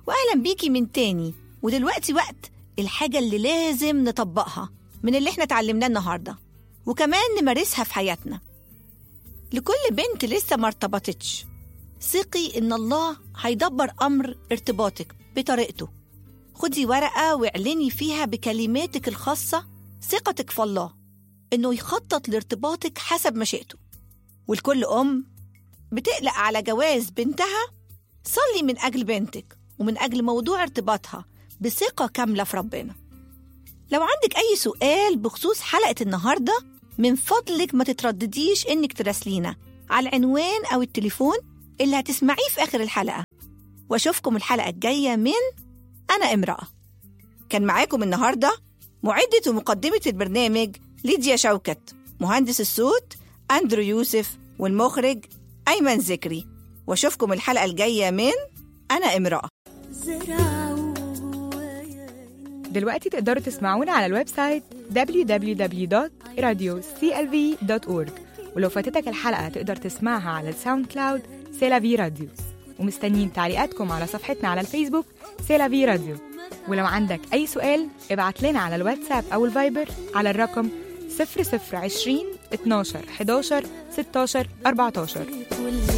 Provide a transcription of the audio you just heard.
وأهلا بيكي من تاني ودلوقتي وقت الحاجة اللي لازم نطبقها من اللي احنا اتعلمناه النهاردة وكمان نمارسها في حياتنا لكل بنت لسه ما ارتبطتش ثقي إن الله هيدبر أمر ارتباطك بطريقته خدي ورقة واعلني فيها بكلماتك الخاصة ثقتك في الله إنه يخطط لارتباطك حسب مشيئته والكل أم بتقلق على جواز بنتها صلي من أجل بنتك ومن أجل موضوع ارتباطها بثقة كاملة في ربنا لو عندك أي سؤال بخصوص حلقة النهاردة من فضلك ما تتردديش إنك تراسلينا على العنوان أو التليفون اللي هتسمعيه في آخر الحلقة وأشوفكم الحلقة الجاية من أنا امرأة كان معاكم النهاردة معدة ومقدمة البرنامج ليديا شوكت مهندس الصوت أندرو يوسف والمخرج أيمن ذكري وأشوفكم الحلقة الجاية من أنا امرأة دلوقتي تقدروا تسمعونا على الويب سايت www.radioclv.org ولو فاتتك الحلقة تقدر تسمعها على الساوند كلاود سيلافي راديو ومستنيين تعليقاتكم على صفحتنا على الفيسبوك سيلافي راديو ولو عندك أي سؤال ابعت لنا على الواتساب أو الفايبر على الرقم 0020 12 11 16 14